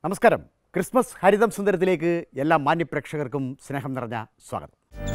നമസ്കാരം ക്രിസ്മസ് ഹരിതം സുന്ദരത്തിലേക്ക് എല്ലാ മാന്യപ്രേക്ഷകർക്കും സ്നേഹം നിറഞ്ഞ സ്വാഗതം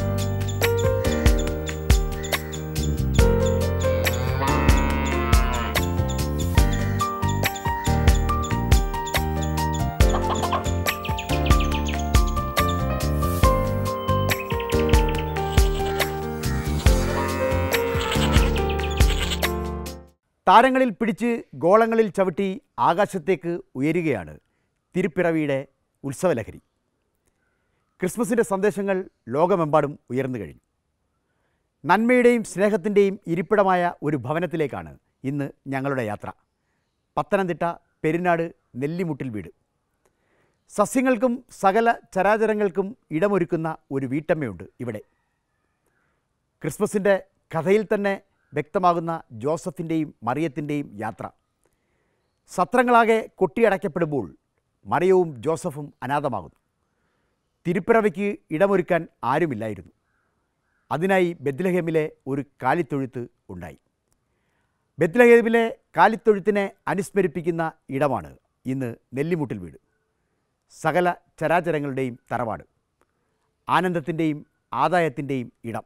താരങ്ങളിൽ പിടിച്ച് ഗോളങ്ങളിൽ ചവിട്ടി ആകാശത്തേക്ക് ഉയരുകയാണ് തിരുപ്പിറവിയുടെ ഉത്സവലഹരി ക്രിസ്മസിൻ്റെ സന്ദേശങ്ങൾ ലോകമെമ്പാടും ഉയർന്നു കഴിഞ്ഞു നന്മയുടെയും സ്നേഹത്തിൻ്റെയും ഇരിപ്പിടമായ ഒരു ഭവനത്തിലേക്കാണ് ഇന്ന് ഞങ്ങളുടെ യാത്ര പത്തനംതിട്ട പെരുന്നാട് നെല്ലിമുട്ടിൽ വീട് സസ്യങ്ങൾക്കും സകല ചരാചരങ്ങൾക്കും ഇടമൊരുക്കുന്ന ഒരു വീട്ടമ്മയുണ്ട് ഇവിടെ ക്രിസ്മസിൻ്റെ കഥയിൽ തന്നെ വ്യക്തമാകുന്ന ജോസഫിൻ്റെയും മറിയത്തിൻ്റെയും യാത്ര സത്രങ്ങളാകെ കൊട്ടിയടയ്ക്കപ്പെടുമ്പോൾ മറിയവും ജോസഫും അനാഥമാകുന്നു തിരുപ്പിറവിക്ക് ഇടമൊരുക്കാൻ ആരുമില്ലായിരുന്നു അതിനായി ബെത്ലഹേമിലെ ഒരു കാലിത്തൊഴുത്ത് ഉണ്ടായി ബെത്ലഹേമിലെ കാലിത്തൊഴുത്തിനെ അനുസ്മരിപ്പിക്കുന്ന ഇടമാണ് ഇന്ന് നെല്ലിമുട്ടിൽ വീട് സകല ചരാചരങ്ങളുടെയും തറവാട് ആനന്ദത്തിൻ്റെയും ആദായത്തിൻ്റെയും ഇടം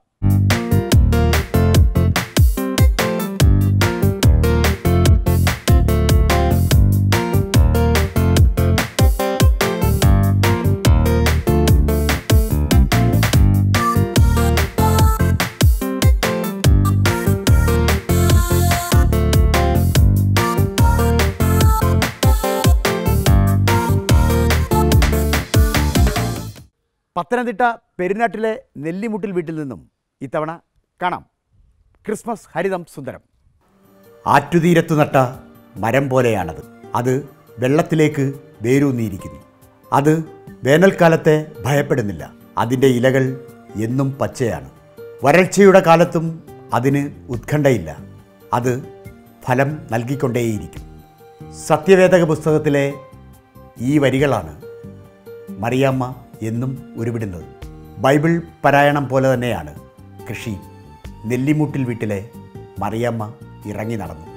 പത്തനംതിട്ട പെരുന്നാട്ടിലെ നെല്ലിമുട്ടിൽ വീട്ടിൽ നിന്നും ഇത്തവണ കാണാം ക്രിസ്മസ് ഹരിതം സുന്ദരം ആറ്റുതീരത്തു നട്ട മരം പോലെയാണത് അത് വെള്ളത്തിലേക്ക് വേരൂന്നിയിരിക്കുന്നു അത് വേനൽക്കാലത്തെ ഭയപ്പെടുന്നില്ല അതിൻ്റെ ഇലകൾ എന്നും പച്ചയാണ് വരൾച്ചയുടെ കാലത്തും അതിന് ഉത്കണ്ഠയില്ല അത് ഫലം നൽകിക്കൊണ്ടേയിരിക്കും സത്യവേദക പുസ്തകത്തിലെ ഈ വരികളാണ് മറിയാമ്മ എന്നും ഉരുവിടുന്നത് ബൈബിൾ പാരായണം പോലെ തന്നെയാണ് കൃഷി നെല്ലിമുട്ടിൽ വീട്ടിലെ മറിയാമ്മ ഇറങ്ങി നടന്നു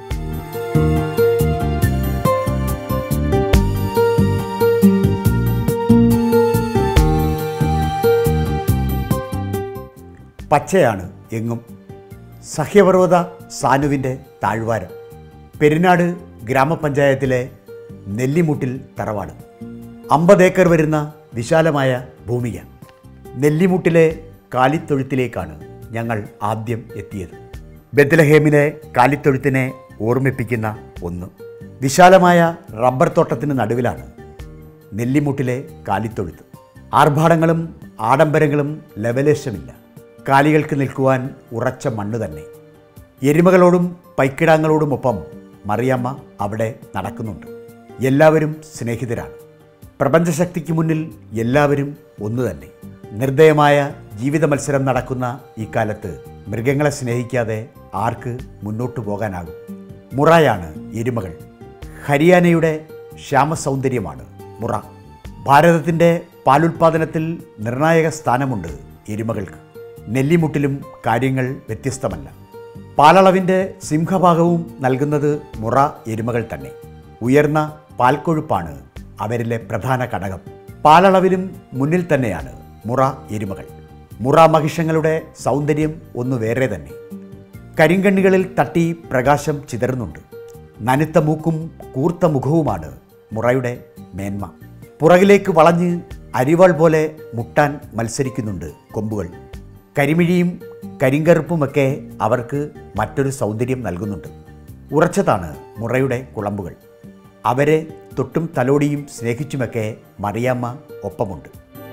പച്ചയാണ് എങ്ങും സഹ്യപർവ്വത സാനുവിൻ്റെ താഴ്വാരം പെരുന്നാട് ഗ്രാമപഞ്ചായത്തിലെ നെല്ലിമുട്ടിൽ തറവാട് അമ്പത് ഏക്കർ വരുന്ന വിശാലമായ ഭൂമിക നെല്ലിമുട്ടിലെ കാലിത്തൊഴുത്തിലേക്കാണ് ഞങ്ങൾ ആദ്യം എത്തിയത് ബെത്ലഹേമിലെ കാലിത്തൊഴുത്തിനെ ഓർമ്മിപ്പിക്കുന്ന ഒന്ന് വിശാലമായ റബ്ബർ തോട്ടത്തിന് നടുവിലാണ് നെല്ലിമുട്ടിലെ കാലിത്തൊഴുത്ത് ആർഭാടങ്ങളും ആഡംബരങ്ങളും ലവലേശമില്ല കാലികൾക്ക് നിൽക്കുവാൻ ഉറച്ച മണ്ണ് തന്നെ എരുമകളോടും പൈക്കിടാങ്ങളോടുമൊപ്പം മറിയമ്മ അവിടെ നടക്കുന്നുണ്ട് എല്ലാവരും സ്നേഹിതരാണ് പ്രപഞ്ചശക്തിക്ക് മുന്നിൽ എല്ലാവരും ഒന്നു തന്നെ നിർദ്ദയമായ ജീവിത മത്സരം നടക്കുന്ന ഈ കാലത്ത് മൃഗങ്ങളെ സ്നേഹിക്കാതെ ആർക്ക് മുന്നോട്ടു പോകാനാകും മുറയാണ് എരുമകൾ ഹരിയാനയുടെ ശ്യാമസൗന്ദര്യമാണ് മുറ ഭാരതത്തിൻ്റെ പാലുൽപാദനത്തിൽ നിർണായക സ്ഥാനമുണ്ട് എരുമകൾക്ക് നെല്ലിമുട്ടിലും കാര്യങ്ങൾ വ്യത്യസ്തമല്ല പാലളവിൻ്റെ സിംഹഭാഗവും നൽകുന്നത് മുറ എരുമകൾ തന്നെ ഉയർന്ന പാൽക്കൊഴുപ്പാണ് അവരിലെ പ്രധാന ഘടകം പാലളവിലും മുന്നിൽ തന്നെയാണ് മുറ എരുമകൾ മുറ മഹിഷങ്ങളുടെ സൗന്ദര്യം ഒന്ന് വേറെ തന്നെ കരിങ്കണ്ണികളിൽ തട്ടി പ്രകാശം ചിതറുന്നുണ്ട് നനുത്ത മൂക്കും കൂർത്ത മുഖവുമാണ് മുറയുടെ മേന്മ പുറകിലേക്ക് വളഞ്ഞ് അരിവാൾ പോലെ മുട്ടാൻ മത്സരിക്കുന്നുണ്ട് കൊമ്പുകൾ കരിമിഴിയും കരിങ്കറുപ്പുമൊക്കെ അവർക്ക് മറ്റൊരു സൗന്ദര്യം നൽകുന്നുണ്ട് ഉറച്ചതാണ് മുറയുടെ കുളമ്പുകൾ അവരെ തൊട്ടും തലോടിയും സ്നേഹിച്ചുമൊക്കെ മറിയാമ്മ ഒപ്പമുണ്ട്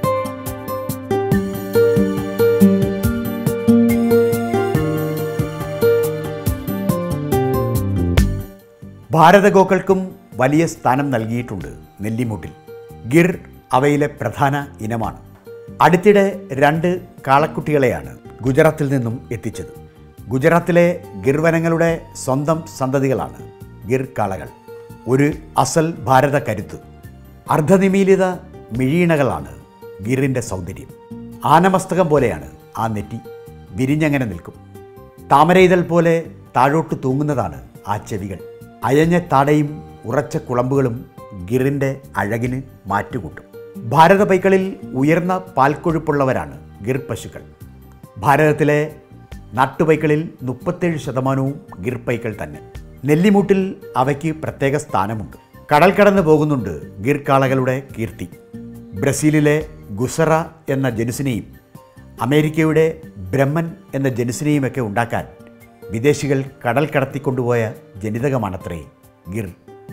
ഭാരതഗോക്കൾക്കും വലിയ സ്ഥാനം നൽകിയിട്ടുണ്ട് നെല്ലിമുട്ടിൽ ഗിർ അവയിലെ പ്രധാന ഇനമാണ് അടുത്തിടെ രണ്ട് കാളക്കുട്ടികളെയാണ് ഗുജറാത്തിൽ നിന്നും എത്തിച്ചത് ഗുജറാത്തിലെ ഗിർ വനങ്ങളുടെ സ്വന്തം സന്തതികളാണ് ഗിർ കാളകൾ ഒരു അസൽ ഭാരത കരുത്ത് അർദ്ധനിമീലിത മിഴീണകളാണ് ഗിറിൻ്റെ സൗന്ദര്യം ആനമസ്തകം പോലെയാണ് ആ നെറ്റി വിരിഞ്ഞങ്ങനെ നിൽക്കും താമരയിതൾ പോലെ താഴോട്ട് തൂങ്ങുന്നതാണ് ആ ചെവികൾ അയഞ്ഞ താടയും ഉറച്ച കുളമ്പുകളും ഗിറിൻ്റെ അഴകിന് മാറ്റുകൂട്ടും ഭാരത പൈക്കളിൽ ഉയർന്ന പാൽക്കൊഴുപ്പുള്ളവരാണ് ഗിർ പശുക്കൾ ഭാരതത്തിലെ നാട്ടുപൈക്കളിൽ മുപ്പത്തേഴ് ശതമാനവും ഗിർ പൈക്കൾ തന്നെ നെല്ലിമൂട്ടിൽ അവയ്ക്ക് പ്രത്യേക സ്ഥാനമുണ്ട് കടൽ കടന്നു പോകുന്നുണ്ട് ഗിർ കാളകളുടെ കീർത്തി ബ്രസീലിലെ ഗുസറ എന്ന ജനുസിനെയും അമേരിക്കയുടെ ബ്രഹ്മൻ എന്ന ജനുസിനെയുമൊക്കെ ഉണ്ടാക്കാൻ വിദേശികൾ കടൽ കടത്തിക്കൊണ്ടുപോയ ജനിതകമാണത്രേ ഗിർ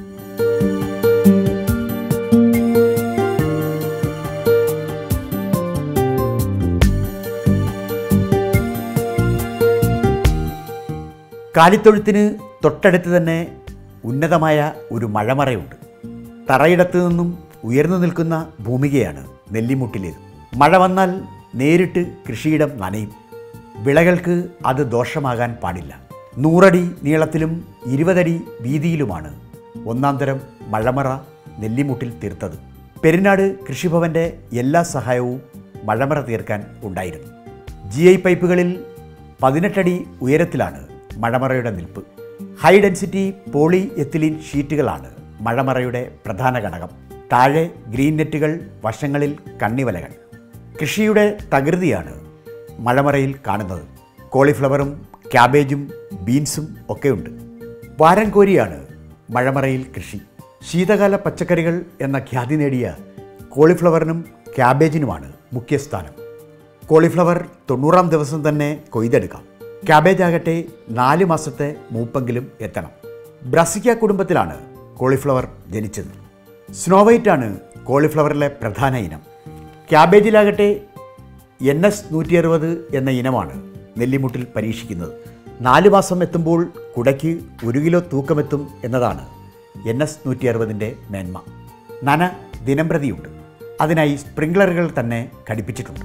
കാലിത്തൊഴുത്തിന് തൊട്ടടുത്ത് തന്നെ ഉന്നതമായ ഒരു മഴമറയുണ്ട് തറയിടത്തു നിന്നും ഉയർന്നു നിൽക്കുന്ന ഭൂമികയാണ് നെല്ലിമുട്ടിലേത് മഴ വന്നാൽ നേരിട്ട് കൃഷിയിടം നനയും വിളകൾക്ക് അത് ദോഷമാകാൻ പാടില്ല നൂറടി നീളത്തിലും ഇരുപതടി വീതിയിലുമാണ് ഒന്നാം തരം മഴമറ നെല്ലിമുട്ടിൽ തീർത്തത് പെരിനാട് കൃഷിഭവന്റെ എല്ലാ സഹായവും മഴമറ തീർക്കാൻ ഉണ്ടായിരുന്നു ജി ഐ പൈപ്പുകളിൽ പതിനെട്ടടി ഉയരത്തിലാണ് മഴമറയുടെ നിൽപ്പ് ഹൈ ഡെൻസിറ്റി പോളി എത്തിലീൻ ഷീറ്റുകളാണ് മഴമറയുടെ പ്രധാന ഘടകം താഴെ ഗ്രീൻ നെറ്റുകൾ വശങ്ങളിൽ കണ്ണിവലകൾ കൃഷിയുടെ തകൃതിയാണ് മഴമറയിൽ കാണുന്നത് കോളിഫ്ലവറും ക്യാബേജും ബീൻസും ഒക്കെയുണ്ട് വാരം കോരിയാണ് മഴമറയിൽ കൃഷി ശീതകാല പച്ചക്കറികൾ എന്ന ഖ്യാതി നേടിയ കോളിഫ്ലവറിനും ക്യാബേജിനുമാണ് മുഖ്യസ്ഥാനം കോളിഫ്ലവർ തൊണ്ണൂറാം ദിവസം തന്നെ കൊയ്തെടുക്കാം ക്യാബേജ് ആകട്ടെ നാല് മാസത്തെ മൂപ്പെങ്കിലും എത്തണം ബ്രസിക്ക കുടുംബത്തിലാണ് കോളിഫ്ലവർ ജനിച്ചത് സ്നോവൈറ്റാണ് കോളിഫ്ലവറിലെ പ്രധാന ഇനം ക്യാബേജിലാകട്ടെ എൻ എസ് നൂറ്റി അറുപത് എന്ന ഇനമാണ് നെല്ലിമുട്ടിൽ പരീക്ഷിക്കുന്നത് നാല് മാസം എത്തുമ്പോൾ കുടയ്ക്ക് ഒരു കിലോ തൂക്കമെത്തും എന്നതാണ് എൻ എസ് നൂറ്റി അറുപതിൻ്റെ മേന്മ നന ദിനംപ്രതിയുണ്ട് അതിനായി സ്പ്രിംഗ്ലറുകൾ തന്നെ ഘടിപ്പിച്ചിട്ടുണ്ട്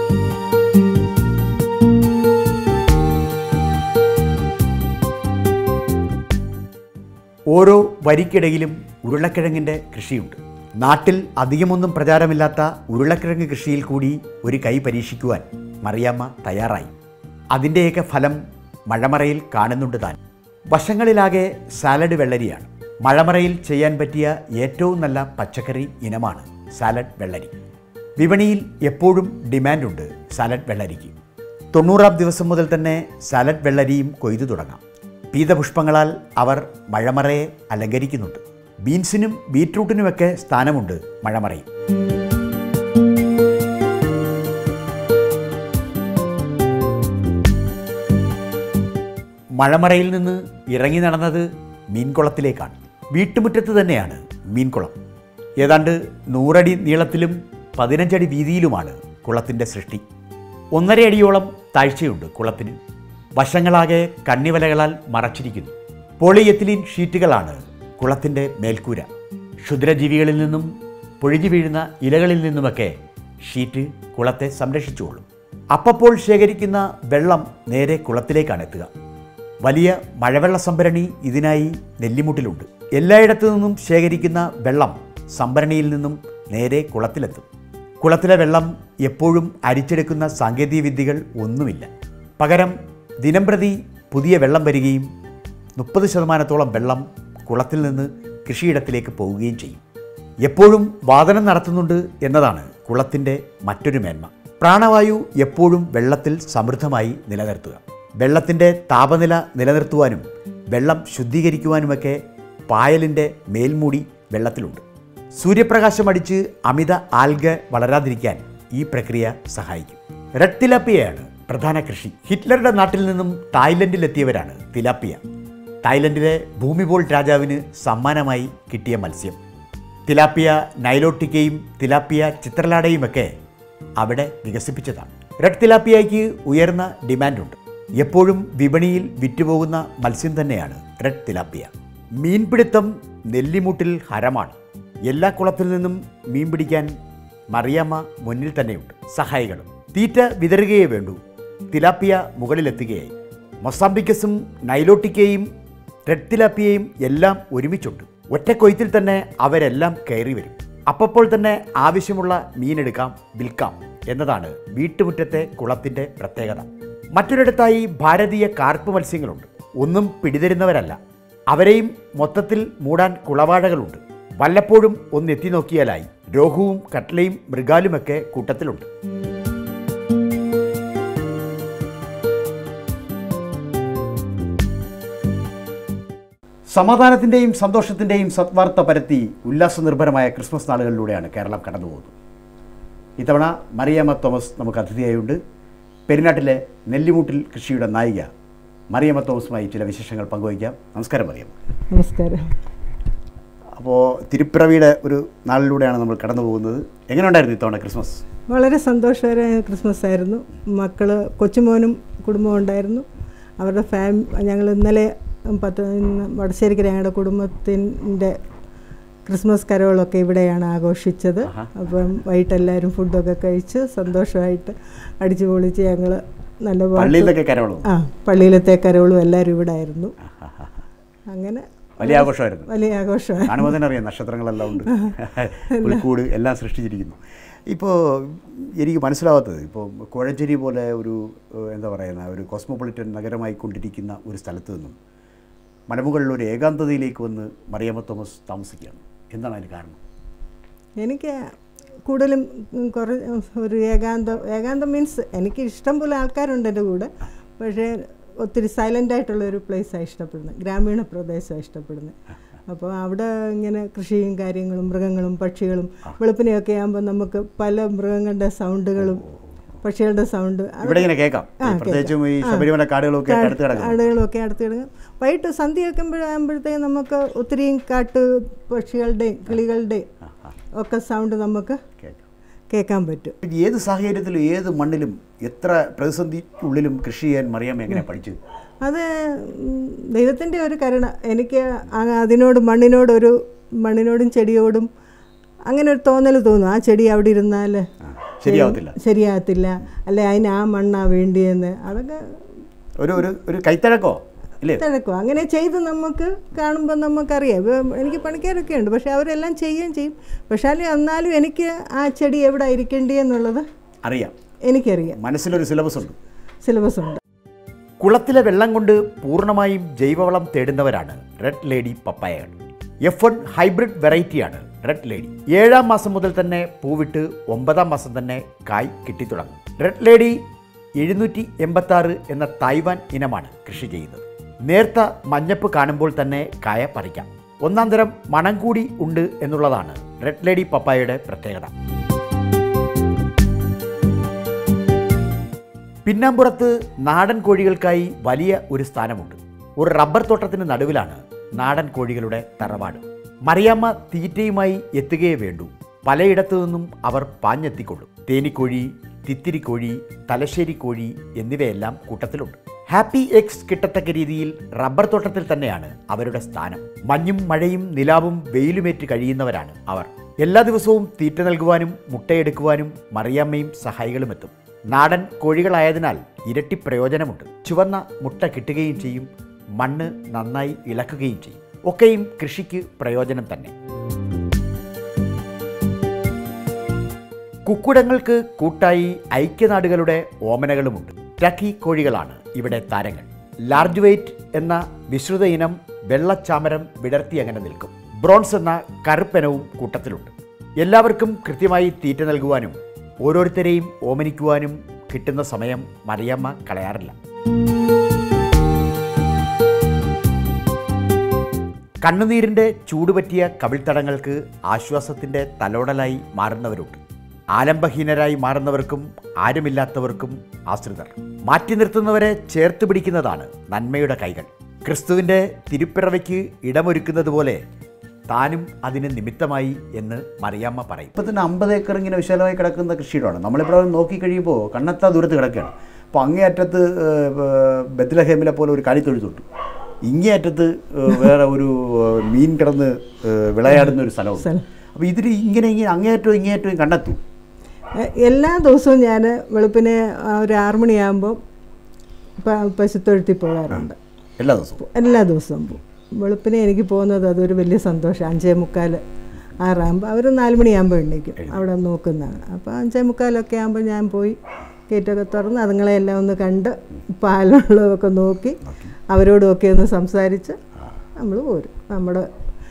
ഓരോ വരിക്കിടയിലും ഉരുളക്കിഴങ്ങിൻ്റെ കൃഷിയുണ്ട് നാട്ടിൽ അധികമൊന്നും പ്രചാരമില്ലാത്ത ഉരുളക്കിഴങ്ങ് കൃഷിയിൽ കൂടി ഒരു കൈ പരീക്ഷിക്കുവാൻ മറിയാമ്മ തയ്യാറായി അതിൻ്റെയൊക്കെ ഫലം മഴമറയിൽ കാണുന്നുണ്ട് താൻ വശങ്ങളിലാകെ സാലഡ് വെള്ളരിയാണ് മഴമറയിൽ ചെയ്യാൻ പറ്റിയ ഏറ്റവും നല്ല പച്ചക്കറി ഇനമാണ് സാലഡ് വെള്ളരി വിപണിയിൽ എപ്പോഴും ഡിമാൻഡുണ്ട് സാലഡ് വെള്ളരിക്ക് തൊണ്ണൂറാം ദിവസം മുതൽ തന്നെ സാലഡ് വെള്ളരിയും കൊയ്തു തുടങ്ങാം പീതപുഷ്പങ്ങളാൽ അവർ മഴമറയെ അലങ്കരിക്കുന്നുണ്ട് ബീൻസിനും ബീറ്റ്റൂട്ടിനുമൊക്കെ സ്ഥാനമുണ്ട് മഴമറയിൽ മഴമറയിൽ നിന്ന് ഇറങ്ങി നടന്നത് മീൻകുളത്തിലേക്കാണ് വീട്ടുമുറ്റത്ത് തന്നെയാണ് മീൻകുളം ഏതാണ്ട് നൂറടി നീളത്തിലും പതിനഞ്ചടി വീതിയിലുമാണ് കുളത്തിൻ്റെ സൃഷ്ടി ഒന്നര അടിയോളം താഴ്ചയുണ്ട് കുളത്തിന് വശങ്ങളാകെ കണ്ണിവലകളാൽ മറച്ചിരിക്കുന്നു പോളിയെത്തിലീൻ ഷീറ്റുകളാണ് കുളത്തിൻ്റെ മേൽക്കൂര ക്ഷുദ്രജീവികളിൽ നിന്നും പൊഴിഞ്ഞു വീഴുന്ന ഇലകളിൽ നിന്നുമൊക്കെ ഷീറ്റ് കുളത്തെ സംരക്ഷിച്ചുകൊള്ളും അപ്പപ്പോൾ ശേഖരിക്കുന്ന വെള്ളം നേരെ കുളത്തിലേക്കാണ് എത്തുക വലിയ മഴവെള്ള സംഭരണി ഇതിനായി നെല്ലിമുട്ടിലുണ്ട് എല്ലായിടത്തു നിന്നും ശേഖരിക്കുന്ന വെള്ളം സംഭരണിയിൽ നിന്നും നേരെ കുളത്തിലെത്തും കുളത്തിലെ വെള്ളം എപ്പോഴും അരിച്ചെടുക്കുന്ന സാങ്കേതിക വിദ്യകൾ ഒന്നുമില്ല പകരം ദിനംപ്രതി പുതിയ വെള്ളം വരികയും മുപ്പത് ശതമാനത്തോളം വെള്ളം കുളത്തിൽ നിന്ന് കൃഷിയിടത്തിലേക്ക് പോവുകയും ചെയ്യും എപ്പോഴും വാദനം നടത്തുന്നുണ്ട് എന്നതാണ് കുളത്തിൻ്റെ മറ്റൊരു മേന്മ പ്രാണവായു എപ്പോഴും വെള്ളത്തിൽ സമൃദ്ധമായി നിലനിർത്തുക വെള്ളത്തിൻ്റെ താപനില നിലനിർത്തുവാനും വെള്ളം ശുദ്ധീകരിക്കുവാനുമൊക്കെ പായലിൻ്റെ മേൽമൂടി വെള്ളത്തിലുണ്ട് സൂര്യപ്രകാശം അടിച്ച് അമിത ആൽഗ വളരാതിരിക്കാൻ ഈ പ്രക്രിയ സഹായിക്കും റെഡ് തിലാപ്പിയയാണ് പ്രധാന കൃഷി ഹിറ്റ്ലറുടെ നാട്ടിൽ നിന്നും തായ്ലൻഡിലെത്തിയവരാണ് തിലാപ്പിയ തായ്ലൻഡിലെ ഭൂമിബോൾ രാജാവിന് സമ്മാനമായി കിട്ടിയ മത്സ്യം തിലാപ്പിയ നൈലോട്ടിക്കയും തിലാപ്പിയ ചിത്രലാടയുമൊക്കെ അവിടെ വികസിപ്പിച്ചതാണ് റെഡ് തിലാപ്പിയയ്ക്ക് ഉയർന്ന ഡിമാൻഡുണ്ട് എപ്പോഴും വിപണിയിൽ വിറ്റുപോകുന്ന മത്സ്യം തന്നെയാണ് റെഡ് തിലാപ്പിയ മീൻപിടുത്തം നെല്ലിമുട്ടിൽ ഹരമാണ് എല്ലാ കുളത്തിൽ നിന്നും മീൻ പിടിക്കാൻ മറിയാമ്മ മുന്നിൽ തന്നെയുണ്ട് സഹായികളും തീറ്റ വിതറുകയേ വേണ്ടൂ തിലാപ്പിയ മുകളിലെത്തുകയായി മൊസാംബിക്കസും നൈലോട്ടിക്കയും റെഡ് തിലാപ്പിയയും എല്ലാം ഒരുമിച്ചുണ്ട് ഒറ്റക്കൊയ്ത്തിൽ തന്നെ അവരെല്ലാം കയറി വരും അപ്പോൾ തന്നെ ആവശ്യമുള്ള മീനെടുക്കാം വിൽക്കാം എന്നതാണ് വീട്ടുമുറ്റത്തെ കുളത്തിൻ്റെ പ്രത്യേകത മറ്റൊരിടത്തായി ഭാരതീയ കാർപ്പ് മത്സ്യങ്ങളുണ്ട് ഒന്നും പിടിതരുന്നവരല്ല അവരെയും മൊത്തത്തിൽ മൂടാൻ കുളവാഴകളുണ്ട് വല്ലപ്പോഴും ഒന്ന് എത്തി നോക്കിയാലായി രോഹുവും കട്ലയും മൃഗാലുമൊക്കെ കൂട്ടത്തിലുണ്ട് സമാധാനത്തിൻ്റെയും സന്തോഷത്തിൻ്റെയും സത്വാർത്ത പരത്തി ഉല്ലാസനിർഭരമായ ക്രിസ്മസ് നാളുകളിലൂടെയാണ് കേരളം കടന്നുപോകുന്നത് ഇത്തവണ മറിയാമ്മ തോമസ് നമുക്ക് അതിഥിയായുണ്ട് പെരിനാട്ടിലെ നെല്ലിമൂട്ടിൽ കൃഷിയുടെ നായിക മറിയമ്മ തോമസുമായി ചില വിശേഷങ്ങൾ പങ്കുവയ്ക്കാം നമസ്കാരം മറിയമ്മ നമസ്കാരം അപ്പോൾ തിരുപ്പിറവിയുടെ ഒരു നാളിലൂടെയാണ് നമ്മൾ കടന്നു പോകുന്നത് എങ്ങനെയുണ്ടായിരുന്നു ഇത്തവണ ക്രിസ്മസ് വളരെ സന്തോഷകരമായ ക്രിസ്മസ് ആയിരുന്നു മക്കൾ കൊച്ചുമോനും കുടുംബവും ഉണ്ടായിരുന്നു അവരുടെ ഫാം ഞങ്ങൾ ഇന്നലെ പത്ത് ഇന്ന് വടശ്ശേരിക്കര ഞങ്ങളുടെ കുടുംബത്തിൻ്റെ ക്രിസ്മസ് കരോളൊക്കെ ഇവിടെയാണ് ആഘോഷിച്ചത് അപ്പം വൈകിട്ട് എല്ലാവരും ഫുഡൊക്കെ കഴിച്ച് സന്തോഷമായിട്ട് അടിച്ചു പൊളിച്ച് ഞങ്ങൾ നല്ല പാട്ട് പള്ളിയിലൊക്കെ കരോളും ആ പള്ളിയിലത്തെ കരോളും എല്ലാവരും ഇവിടെ ആയിരുന്നു അങ്ങനെ വലിയ ആഘോഷമായിരുന്നു വലിയ ആഘോഷമായി കാണുമ്പോൾ തന്നെ അറിയാം നക്ഷത്രങ്ങളെല്ലാം ഉണ്ട് പുൽക്കൂട് എല്ലാം സൃഷ്ടിച്ചിരിക്കുന്നു ഇപ്പോൾ എനിക്ക് മനസ്സിലാവാത്തത് ഇപ്പോൾ കുഴഞ്ചേരി പോലെ ഒരു ഏഹ്, എന്താ പറയുന്ന ഒരു കോസ്മോപൊളിറ്റൻ നഗരമായി കൊണ്ടിരിക്കുന്ന ഒരു സ്ഥലത്ത് നിന്നും മലമുകളിൽ ഒരു ഏകാന്തതയിലേക്ക് വന്ന് മറിയാമ്മ തോമസ് താമസിക്കുകയാണ് എന്താണ് അതിന് കാരണം എനിക്ക് കൂടുതലും ഉം, കുറേ ഒരു ഏകാന്തം ഏകാന്തം മീൻസ് എനിക്ക് ഇഷ്ടം പോലെ ആൾക്കാരുണ്ട് എൻ്റെ കൂടെ പക്ഷേ ഒത്തിരി സൈലൻ്റ് ആയിട്ടുള്ള ഒരു പ്ലേസാണ് ഇഷ്ടപ്പെടുന്നത് ഗ്രാമീണ പ്രദേശമാണ് ഇഷ്ടപ്പെടുന്നത് അപ്പോൾ അവിടെ ഇങ്ങനെ കൃഷിയും കാര്യങ്ങളും മൃഗങ്ങളും പക്ഷികളും വെളുപ്പിനെയൊക്കെ ആകുമ്പോൾ നമുക്ക് പല മൃഗങ്ങളുടെ സൗണ്ടുകളും പക്ഷികളുടെ സൗണ്ട് ഇവിടെ ഇങ്ങനെ കേൾക്കാം പ്രത്യേകിച്ചും ഈ ശബരിമല കാടുകളൊക്കെ ആയിട്ട് അടുത്ത് കിടക്കുന്നു ആടുകളൊക്കെ അടുത്ത് കിടക്കും വൈകിട്ട് സന്ധ്യയൊക്കെ ആകുമ്പോഴത്തേക്കും നമുക്ക് ഒത്തിരിയും കാട്ട് പക്ഷികളുടെയും കിളികളുടെയും ഒക്കെ സൗണ്ട് നമുക്ക് കേൾക്കാം കേൾക്കാൻ പറ്റും ഏത് സാഹചര്യത്തിലും ഏത് മണ്ണിലും എത്ര പ്രതിസന്ധിക്കുള്ളിലും കൃഷി ചെയ്യാൻ മറിയാമ്മ എങ്ങനെ പഠിച്ചു അത് ഉം, ദൈവത്തിൻ്റെ ഒരു കരുണ എനിക്ക് ആ- അതിനോട് മണ്ണിനോട് ഒരു മണ്ണിനോടും ചെടിയോടും അങ്ങനെ ഒരു തോന്നൽ തോന്നും ആ ചെടി അവിടെ ഇരുന്നാൽ ശരിയാവത്തില്ല ശരിയാകത്തില്ല അല്ലെ അതിന് ആ മണ്ണാ വേണ്ടിയെന്ന് അതൊക്കെ ഒരു ഒരു ഒരു കൈത്തഴക്കോ ഇല്ലേ തിരക്കും അങ്ങനെ ചെയ്ത് നമുക്ക് കാണുമ്പോൾ നമുക്കറിയാം ഇപ്പം എനിക്ക് പണിക്കാരൊക്കെ ഉണ്ട് പക്ഷെ അവരെല്ലാം ചെയ്യുകയും ചെയ്യും പക്ഷേ അതിൽ എന്നാലും എനിക്ക് ആ ചെടി എവിടെ ഇരിക്കേണ്ടിയെന്നുള്ളത് അറിയാം എനിക്കറിയാം മനസ്സിലൊരു സിലബസ് ഉണ്ട് സിലബസ് ഉണ്ട് കുളത്തിലെ വെള്ളം കൊണ്ട് പൂർണ്ണമായും ജൈവവളം തേടുന്നവരാണ് റെഡ് ലേഡി പപ്പായകൾ എഫ് വൺ ഹൈബ്രിഡ് വെറൈറ്റിയാണ് റെഡ് ലേഡി ഏഴാം മാസം മുതൽ തന്നെ പൂവിട്ട് ഒമ്പതാം മാസം തന്നെ കായ് കിട്ടിത്തുടങ്ങും റെഡ് ലേഡി എഴുന്നൂറ്റി എൺപത്തി ആറ് എന്ന തായ്വാൻ ഇനമാണ് കൃഷി ചെയ്യുന്നത് നേർത്ത മഞ്ഞപ്പ് കാണുമ്പോൾ തന്നെ കായ പറിക്കാം ഒന്നാം തരം മണം കൂടി ഉണ്ട് എന്നുള്ളതാണ് റെഡ് ലേഡി പപ്പായയുടെ പ്രത്യേകത പിന്നാമ്പുറത്ത് നാടൻ കോഴികൾക്കായി വലിയ ഒരു സ്ഥാനമുണ്ട് ഒരു റബ്ബർ തോട്ടത്തിന് നടുവിലാണ് നാടൻ കോഴികളുടെ തറവാട് മറിയാമ്മ തീറ്റയുമായി എത്തുകയേ വേണ്ടൂ പലയിടത്തു നിന്നും അവർ പാഞ്ഞെത്തിക്കൊള്ളും തേനിക്കോഴി തിത്തിരിക്കോഴി തലശ്ശേരി കോഴി എന്നിവയെല്ലാം കൂട്ടത്തിലുണ്ട് ഹാപ്പി എക്സ് കിട്ടത്തക്ക രീതിയിൽ റബ്ബർ തോട്ടത്തിൽ തന്നെയാണ് അവരുടെ സ്ഥാനം മഞ്ഞും മഴയും നിലാവും വെയിലുമേറ്റ് കഴിയുന്നവരാണ് അവർ എല്ലാ ദിവസവും തീറ്റ നൽകുവാനും മുട്ടയെടുക്കുവാനും മറിയാമ്മയും സഹായികളും എത്തും നാടൻ കോഴികളായതിനാൽ ഇരട്ടി പ്രയോജനമുണ്ട് ചുവന്ന മുട്ട കിട്ടുകയും ചെയ്യും മണ്ണ് നന്നായി ഇളക്കുകയും ചെയ്യും ഒക്കെയും കൃഷിക്ക് പ്രയോജനം തന്നെ കുക്കുടങ്ങൾക്ക് കൂട്ടായി ഐക്യനാടുകളുടെ ഓമനകളുമുണ്ട് ടക്കി കോഴികളാണ് ഇവിടെ താരങ്ങൾ ലാർജ് വെയ്റ്റ് എന്ന വിശ്രുത ഇനം വെള്ളച്ചാമരം വിടർത്തി അങ്ങനെ നിൽക്കും ബ്രോൺസ് എന്ന കറുപ്പനവും കൂട്ടത്തിലുണ്ട് എല്ലാവർക്കും കൃത്യമായി തീറ്റ നൽകുവാനും ഓരോരുത്തരെയും ഓമനിക്കുവാനും കിട്ടുന്ന സമയം മറിയമ്മ കളയാറില്ല കണ്ണുനീരിൻ്റെ ചൂടുപറ്റിയ കവിൾത്തടങ്ങൾക്ക് ആശ്വാസത്തിൻ്റെ തലോടലായി മാറുന്നവരുണ്ട് ആലംബഹീനരായി മാറുന്നവർക്കും ആരുമില്ലാത്തവർക്കും ആശ്രിതർ മാറ്റി നിർത്തുന്നവരെ ചേർത്ത് പിടിക്കുന്നതാണ് നന്മയുടെ കൈകൾ ക്രിസ്തുവിൻ്റെ തിരുപ്പിറവയ്ക്ക് ഇടമൊരുക്കുന്നത് പോലെ താനും അതിന് നിമിത്തമായി എന്ന് മറിയാമ്മ പറയും ഇപ്പം തന്നെ അമ്പത് ഏക്കർ ഇങ്ങനെ വിശാലമായി കിടക്കുന്ന കൃഷിയിടമാണ് നമ്മളിവിടെ നോക്കി കഴിയുമ്പോൾ കണ്ണെത്താ ദൂരത്ത് കിടക്കുകയാണ് അപ്പോൾ അങ്ങേയറ്റത്ത് ബദ്ലഹേമിലെ പോലെ ഒരു കാലിത്തൊഴുത്തുണ്ട് ഇങ്ങേയറ്റത്ത് ഏഹ്, വേറെ ഒരു ഏഹ്, മീൻ കിടന്ന് ഏഹ്, വിളയാടുന്ന ഒരു സ്ഥലമുണ്ട് സ്ഥലം. അപ്പോൾ ഇതിൽ ഇങ്ങനെ ഇങ്ങനെ അങ്ങേയറ്റവും ഇങ്ങേയറ്റവും കണ്ടെത്തും എ- എല്ലാ ദിവസവും ഞാൻ വെളുപ്പിനെ ആ ഒരു ആറുമണിയാകുമ്പോൾ പശുത്തൊഴുത്തിൽ പോകാറുണ്ട് എല്ലാ ദിവസവും എല്ലാ ദിവസവും പോകും വെളുപ്പിനെ എനിക്ക് പോകുന്നത് അതൊരു വലിയ സന്തോഷം അഞ്ചേ മുക്കാൽ ആറാകുമ്പോൾ അവർ നാല് മണിയാകുമ്പോൾ എണ്ണീക്കും അവിടെ നോക്കുന്നതാണ് അപ്പോൾ അഞ്ചേ മുക്കാലൊക്കെ ആകുമ്പോൾ ഞാൻ പോയി ഗേറ്റൊക്കെ തുറന്ന് അതുങ്ങളെ എല്ലാം ഒന്ന് കണ്ട് പാലുള്ളതൊക്കെ നോക്കി അവരോടുമൊക്കെ ഒന്ന് സംസാരിച്ച് നമ്മൾ പോരും നമ്മുടെ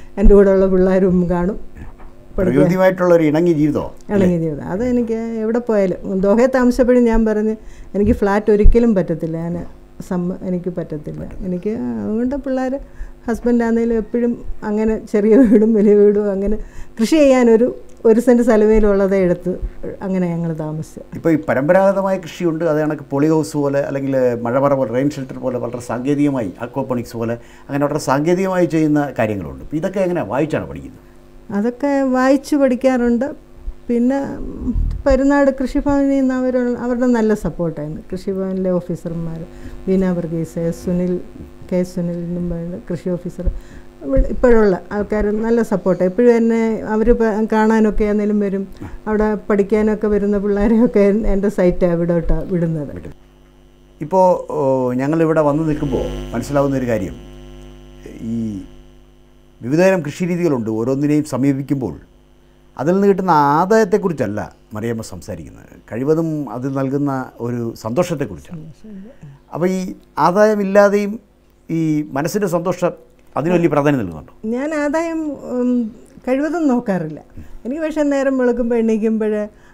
എൻ്റെ കൂടെയുള്ള പിള്ളേരും കാണും പ്രകൃതിയുമായിട്ടുള്ള ഒരു ഇണങ്ങിയ ജീവിതമോ ഇണങ്ങിയ ജീവിതം അത് എനിക്ക് എവിടെ പോയാലും ദോഹയെ താമസിച്ചപ്പോഴും ഞാൻ പറഞ്ഞ് എനിക്ക് ഫ്ലാറ്റ് ഒരിക്കലും പറ്റത്തില്ല ഞാൻ സമ്മ എനിക്ക് പറ്റത്തില്ല എനിക്ക് അതുകൊണ്ട് പിള്ളേർ ഹസ്ബൻഡാണെങ്കിലും എപ്പോഴും അങ്ങനെ ചെറിയ വീടും വലിയ വീടും അങ്ങനെ കൃഷി ചെയ്യാനൊരു ഒരു സെൻറ്റ് സ്ഥലമേലുള്ളതേ എടുത്ത് അങ്ങനെ ഞങ്ങൾ താമസിച്ചു ഇപ്പോൾ ഈ പരമ്പരാഗതമായ കൃഷിയുണ്ട് അത് കണക്ക് പോളി ഹൗസ് പോലെ അല്ലെങ്കിൽ മഴമറ പോലെ റെയിൻ ഷെൽട്ടർ പോലെ വളരെ സാങ്കേതികമായി അക്വാപോണിക്സ് പോലെ അങ്ങനെ വളരെ സാങ്കേതികമായി ചെയ്യുന്ന കാര്യങ്ങളുണ്ട് അപ്പോൾ ഇതൊക്കെ എങ്ങനെ വായിച്ചാണ് പഠിക്കുന്നത് അതൊക്കെ വായിച്ചു പഠിക്കാറുണ്ട് പിന്നെ ഉം, പരുന്നാട് കൃഷിഭവനിൽ നിന്ന് അവർ അവരുടെ നല്ല സപ്പോർട്ടായിരുന്നു കൃഷിഭവനിലെ ഓഫീസർമാർ ബീന വർഗീസ് സുനിൽ കെ സുനിൽ എന്നും പറയുന്ന കൃഷി ഓഫീസർ ഇവിടെ ഇപ്പോഴുള്ള ആൾക്കാർ നല്ല സപ്പോർട്ട് എപ്പോഴും എന്നെ അവർ കാണാനൊക്കെ ആണെങ്കിലും വരും അവിടെ പഠിക്കാനൊക്കെ വരുന്ന പിള്ളേരെയൊക്കെ എൻ്റെ സൈറ്റാണ് ഇവിടോട്ടാണ് വിടുന്നത് ഇപ്പോൾ ഞങ്ങളിവിടെ വന്നു നിൽക്കുമ്പോൾ മനസ്സിലാവുന്ന ഒരു കാര്യം ഈ വിവിധതരം കൃഷി രീതികളുണ്ട് ഓരോന്നിനെയും സമീപിക്കുമ്പോൾ അതിൽ നിന്ന് കിട്ടുന്ന ആദായത്തെക്കുറിച്ചല്ല മറിയമ്മ സംസാരിക്കുന്നത് കഴിവതും അത് നൽകുന്ന ഒരു സന്തോഷത്തെക്കുറിച്ചാണ് അപ്പോൾ ഈ ആദായമില്ലാതെയും ഈ മനസ്സിൻ്റെ സന്തോഷം അതിന് വലിയ പ്രാധാന്യം നൽകുന്നുണ്ടോ ഞാൻ ആദായം ഉം, കഴിവതും നോക്കാറില്ല എനിക്ക് പക്ഷേ നേരം വെളുക്കുമ്പോൾ എണീക്കുമ്പോൾ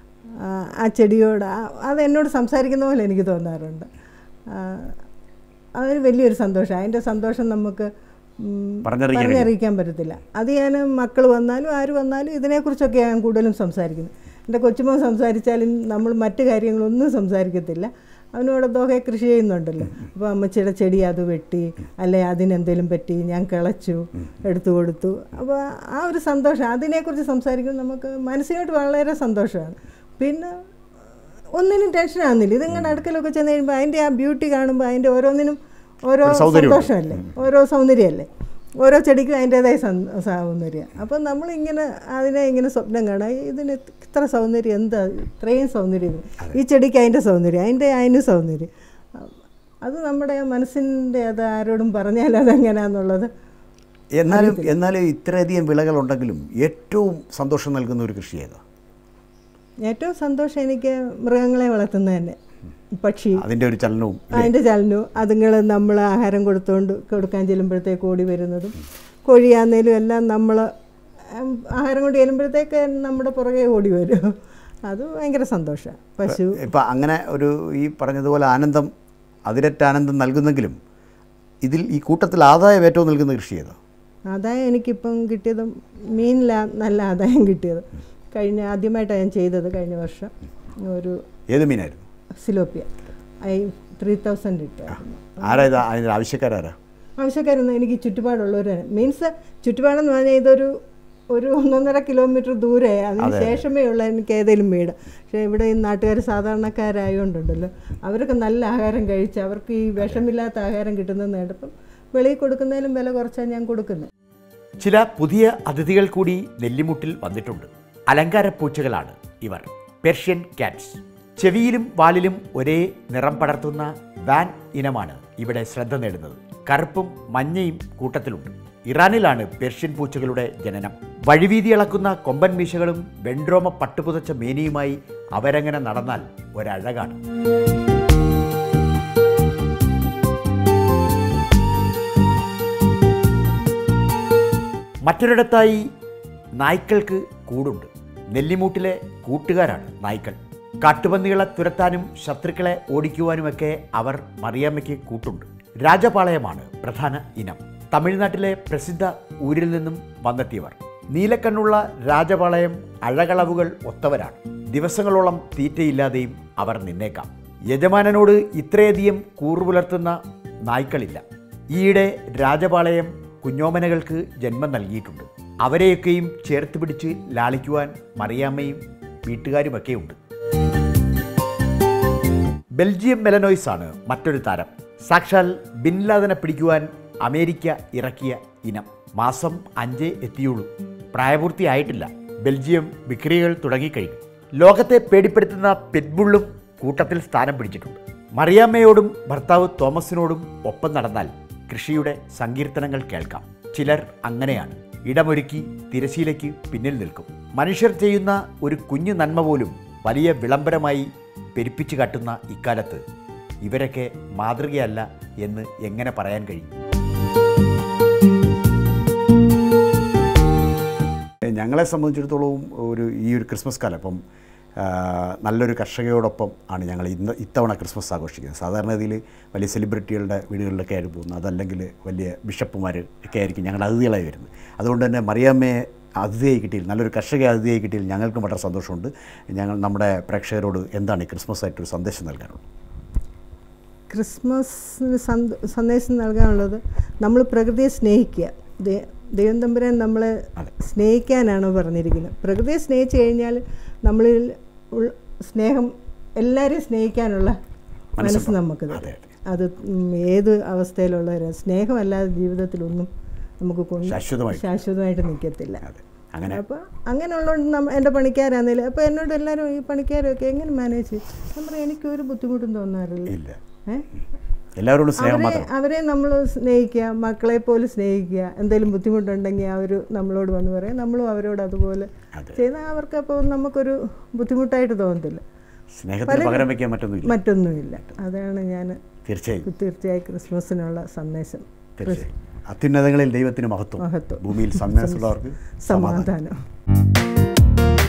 ആ ചെടിയോട് ആ- അത് എന്നോട് സംസാരിക്കുന്ന പോലെ എനിക്ക് തോന്നാറുണ്ട് ആ, അതൊരു വലിയൊരു സന്തോഷം അതിൻ്റെ സന്തോഷം നമുക്ക് ഉം, പറഞ്ഞറിയിക്കാൻ പറഞ്ഞറിയിക്കാൻ പറ്റത്തില്ല അത് ഞാൻ മക്കൾ വന്നാലും ആര് വന്നാലും ഇതിനെക്കുറിച്ചൊക്കെ ഞാൻ കൂടുതലും സംസാരിക്കുന്നത് എൻ്റെ കൊച്ചുമോൻ സംസാരിച്ചാലും നമ്മൾ മറ്റു കാര്യങ്ങളൊന്നും സംസാരിക്കത്തില്ല അവനോട് ദോഹയെ കൃഷി ചെയ്യുന്നുണ്ടല്ലോ അപ്പോൾ അമ്മച്ചിയുടെ ചെടി അത് വെട്ടി അല്ലെ അതിനെന്തേലും പറ്റി ഞാൻ കിളച്ചു എടുത്തു കൊടുത്തു അപ്പോൾ ആ ഒരു സന്തോഷം അതിനെക്കുറിച്ച് സംസാരിക്കുമ്പോൾ നമുക്ക് മനസ്സിനോട്ട് വളരെ സന്തോഷമാണ് പിന്നെ ഒന്നിനും ടെൻഷൻ ആകുന്നില്ല ഇതിങ്ങനെ അടുക്കലൊക്കെ ചെന്ന് കഴിയുമ്പോൾ അതിൻ്റെ ആ ബ്യൂട്ടി കാണുമ്പോൾ അതിൻ്റെ ഓരോന്നിനും ഓരോ ഒരു സൗന്ദര്യമുണ്ട്. സന്തോഷമല്ലേ ഓരോ സൗന്ദര്യമല്ലേ ഓരോ ചെടിക്കും അതിൻ്റേതായ സൗ- സൗന്ദര്യം അപ്പം നമ്മളിങ്ങനെ അതിനെ ഇങ്ങനെ സ്വപ്നം കാണാം ഇതിന് ഇത്ര സൗന്ദര്യം എന്താ ഇത്രയും സൗന്ദര്യം ഇത്. ഈ ചെടിക്ക് അതിൻ്റെ സൗന്ദര്യം അതിൻ്റെ അതിന് സൗന്ദര്യം അത് നമ്മുടെ മനസ്സിൻ്റെ അത് ആരോടും പറഞ്ഞാൽ അതെങ്ങനെയാണെന്നുള്ളത് എന്നാലും എന്നാലും ഇത്രയധികം വിളകളുണ്ടെങ്കിലും ഏറ്റവും സന്തോഷം നൽകുന്ന ഒരു കൃഷി ഏതാ ഏറ്റവും സന്തോഷം എനിക്ക് മൃഗങ്ങളെ വളർത്തുന്നത് തന്നെ പക്ഷി അതിൻ്റെ ഒരു ചലനവും അതിൻ്റെ ചലനവും അതുങ്ങൾ നമ്മൾ ആഹാരം കൊടുത്തുകൊണ്ട് കൊടുക്കാൻ ചെല്ലുമ്പോഴത്തേക്ക് ഓടി വരുന്നതും കോഴിയാന്നേലും എല്ലാം നമ്മൾ ആഹാരം കൊണ്ട് ചെല്ലുമ്പോഴത്തേക്ക് നമ്മുടെ പുറകെ ഓടി വരും അത് ഭയങ്കര സന്തോഷമാണ് പശു ഇപ്പം അങ്ങനെ ഒരു ഈ പറഞ്ഞതുപോലെ ആനന്ദം അതിരറ്റ ആനന്ദം നൽകുന്നെങ്കിലും ഇതിൽ ഈ കൂട്ടത്തിൽ ആദായം ഏറ്റവും നൽകുന്ന കൃഷി ഏതാ ആദായം എനിക്കിപ്പം കിട്ടിയത് മീനിലാണ് നല്ല ആദായം കിട്ടിയത് കഴിഞ്ഞ ആദ്യമായിട്ടാണ് ഞാൻ ചെയ്തത് കഴിഞ്ഞ വർഷം ഒരു ഏത് മീനായിരുന്നു സിലോപ്പിയ ഐ ത്രീ തൗസൻഡ് ഇട്ടായിരുന്നു ആരാ ഇത് അതിൻ്റെ ആവശ്യക്കാരാരാ ആവശ്യക്കാരൊന്നും എനിക്ക് ചുറ്റുപാടുള്ളവർ മീൻസ് ചുറ്റുപാടെന്ന് പറഞ്ഞാൽ ഇതൊരു ഒരു ഒന്നൊന്നര കിലോമീറ്റർ ദൂരെ അതിന് ശേഷമേ ഉള്ള എനിക്ക് ഏതെങ്കിലും വീട് പക്ഷേ ഇവിടെ ഈ നാട്ടുകാർ സാധാരണക്കാരായതുകൊണ്ടുണ്ടല്ലോ അവരൊക്കെ നല്ല ആഹാരം കഴിച്ച് അവർക്ക് ഈ വിഷമില്ലാത്ത ആഹാരം കിട്ടുന്നത് നേടപ്പം വെളിയിൽ കൊടുക്കുന്നതിലും വില കുറച്ചാണ് ഞാൻ കൊടുക്കുന്നത് ചില പുതിയ അതിഥികൾ കൂടി നെല്ലിമുട്ടിൽ വന്നിട്ടുണ്ട് അലങ്കാര പൂച്ചകളാണ് ഇവർ പെർഷ്യൻ കാറ്റ്സ് ചെവിയിലും വാലിലും ഒരേ നിറം പടർത്തുന്ന വാൻ ഇനമാണ് ഇവിടെ ശ്രദ്ധ നേടുന്നത് കറുപ്പും മഞ്ഞയും കൂട്ടത്തിലുണ്ട് ഇറാനിലാണ് പെർഷ്യൻ പൂച്ചകളുടെ ജനനം വഴിവീതി അളക്കുന്ന കൊമ്പൻ മീശകളും വെൺട്രോമ പട്ടുപുതച്ച മേനിയുമായി അവരങ്ങനെ നടന്നാൽ ഒരഴകാണ് മറ്റൊരിടത്തായി നായ്ക്കൾക്ക് കൂടുണ്ട് നെല്ലിമൂട്ടിലെ കൂട്ടുകാരാണ് നായ്ക്കൾ കാട്ടുപന്നികളെ തുരത്താനും ശത്രുക്കളെ ഓടിക്കുവാനുമൊക്കെ അവർ മറിയാമ്മയ്ക്ക് കൂട്ടുണ്ട് രാജപാളയമാണ് പ്രധാന ഇനം തമിഴ്നാട്ടിലെ പ്രസിദ്ധ ഊരിൽ നിന്നും വന്നെത്തിയവർ നീലക്കണ്ണുള്ള രാജപാളയം അഴകളവുകൾ ഒത്തവരാണ് ദിവസങ്ങളോളം തീറ്റയില്ലാതെയും അവർ നിന്നേക്കാം യജമാനനോട് ഇത്രയധികം കൂറുപുലർത്തുന്ന നായ്ക്കളില്ല ഈയിടെ രാജപാളയം കുഞ്ഞോമനകൾക്ക് ജന്മം നൽകിയിട്ടുണ്ട് അവരെയൊക്കെയും ചേർത്ത് പിടിച്ച് ലാളിക്കുവാൻ മറിയാമ്മയും വീട്ടുകാരുമൊക്കെ ഉണ്ട് ബെൽജിയം മെലനോയ്സ് ആണ് മറ്റൊരു താരം സാക്ഷാൽ ബിൻ ലാദനെ പിടിക്കുവാൻ അമേരിക്ക ഇറക്കിയ ഇനം മാസം അഞ്ചേ എത്തിയുള്ളൂ പ്രായപൂർത്തിയായിട്ടില്ല ബെൽജിയം വിക്രികൾ തുടങ്ങിക്കഴിഞ്ഞു ലോകത്തെ പേടിപ്പെടുത്തുന്ന പിറ്റ്ബുള്ളും കൂട്ടത്തിൽ സ്ഥാനം പിടിച്ചിട്ടുണ്ട് മറിയാമ്മയോടും ഭർത്താവ് തോമസിനോടും ഒപ്പം നടന്നാൽ കൃഷിയുടെ സങ്കീർത്തനങ്ങൾ കേൾക്കാം ചിലർ അങ്ങനെയാണ് ഇടമൊരുക്കി തിരശീലയ്ക്ക് പിന്നിൽ നിൽക്കും മനുഷ്യർ ചെയ്യുന്ന ഒരു കുഞ്ഞു നന്മ പോലും വലിയ വിളംബരമായി പെരുപ്പിച്ചു കാട്ടുന്ന ഇക്കാലത്ത് ഇവരൊക്കെ മാതൃകയല്ല എന്ന് എങ്ങനെ പറയാൻ കഴിയും ഞങ്ങളെ സംബന്ധിച്ചിടത്തോളം ഒരു ഈ ഒരു ക്രിസ്മസ് കാലം ഇപ്പം ആ, നല്ലൊരു കർഷകയോടൊപ്പം ആണ് ഞങ്ങൾ ഇന്ന് ഇത്തവണ ക്രിസ്മസ് ആഘോഷിക്കുന്നത് സാധാരണഗതിയിൽ വലിയ സെലിബ്രിറ്റികളുടെ വീടുകളിലൊക്കെ ആയിട്ട് പോകുന്നത് അതല്ലെങ്കിൽ വലിയ ബിഷപ്പുമാർ ഒക്കെ ആയിരിക്കും ഞങ്ങളുടെ അതിഥികളായി വരുന്നത് അതുകൊണ്ട് തന്നെ മറിയാമ്മയെ അതിഥിയായി കിട്ടിയിൽ നല്ലൊരു കർഷക അതിഥിയായി കിട്ടിയിൽ ഞങ്ങൾക്കും വളരെ സന്തോഷമുണ്ട് ഞങ്ങൾ നമ്മുടെ പ്രേക്ഷകരോട് എന്താണ് ഈ ക്രിസ്മസ് ആയിട്ടൊരു സന്ദേശം നൽകാനുള്ളത് ക്രിസ്മസിന് സന്ദ- സന്ദേശം നൽകാനുള്ളത് നമ്മൾ പ്രകൃതിയെ സ്നേഹിക്കുക ദേ- ദൈവം തമ്പുരാൻ നമ്മളെ സ്നേഹിക്കാനാണ് പറഞ്ഞിരിക്കുന്നത് പ്രകൃതിയെ സ്നേഹിച്ചു കഴിഞ്ഞാൽ നമ്മളിൽ ഉൾ സ്നേഹം എല്ലാവരെയും സ്നേഹിക്കാനുള്ള മനസ്സ് നമുക്ക് തരും. അതെ, അത് ഉം, ഏത് അവസ്ഥയിലുള്ളവരും സ്നേഹമല്ലാതെ ജീവിതത്തിലൊന്നും നമുക്ക് കൊണ്ട് ശാശ്വതമായിട്ട്. ശാശ്വതമായിട്ട് നിൽക്കത്തില്ല അതെ അങ്ങനെ അപ്പോൾ അങ്ങനെയുള്ളതുകൊണ്ട് നമ്മ എൻ്റെ പണിക്കാരാണെങ്കിലും അപ്പോൾ എന്നോട് എല്ലാവരും ഈ പണിക്കാരൊക്കെ എങ്ങനെ മാനേജ് ചെയ്യും ഞാൻ പറയും എനിക്കൊരു ബുദ്ധിമുട്ടും തോന്നാറില്ല ഇല്ല ഏ? എല്ലാവരോടും സ്നേഹം അവരെ മാത്രം അവരെ നമ്മൾ സ്നേഹിക്കുക മക്കളെ പോലെ സ്നേഹിക്കുക എന്തെങ്കിലും ബുദ്ധിമുട്ടുണ്ടെങ്കിൽ അവർ നമ്മളോട് വന്ന് പറയും നമ്മളും അവരോട് അതുപോലെ അതെ. ചെയ്താൽ അവർക്ക് അപ്പോൾ നമുക്കൊരു ബുദ്ധിമുട്ടായിട്ട് തോന്നത്തില്ല സ്നേഹത്തിന് പകരം വയ്ക്കാൻ മറ്റൊന്നുമില്ല മറ്റൊന്നുമില്ല അതാണ് ഞാൻ തീർച്ചയായും തീർച്ചയായും ക്രിസ്മസിനുള്ള സന്ദേശം തീർച്ചയായും അത്യുന്നതങ്ങളിൽ ദൈവത്തിന് മഹത്വം മഹത്വം. ഭൂമിയിൽ സന്യാസമുള്ളവർക്ക് സമാധാനം സമാധാനം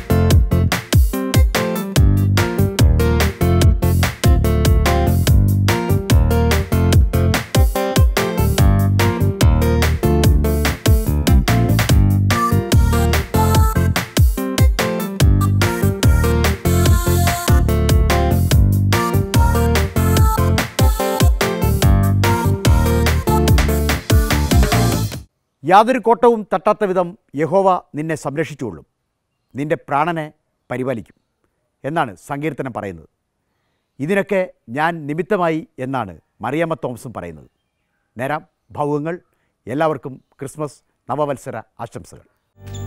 യാതൊരു കോട്ടവും തട്ടാത്ത വിധം യഹോവ നിന്നെ സംരക്ഷിച്ചുകൊള്ളും നിന്റെ പ്രാണനെ പരിപാലിക്കും എന്നാണ് സങ്കീർത്തനം പറയുന്നത് ഇതിനൊക്കെ ഞാൻ നിമിത്തമായി എന്നാണ് മറിയമ്മ തോമസും പറയുന്നത് നേരാം ഭാവുകങ്ങൾ എല്ലാവർക്കും ക്രിസ്മസ് നവവത്സര ആശംസകൾ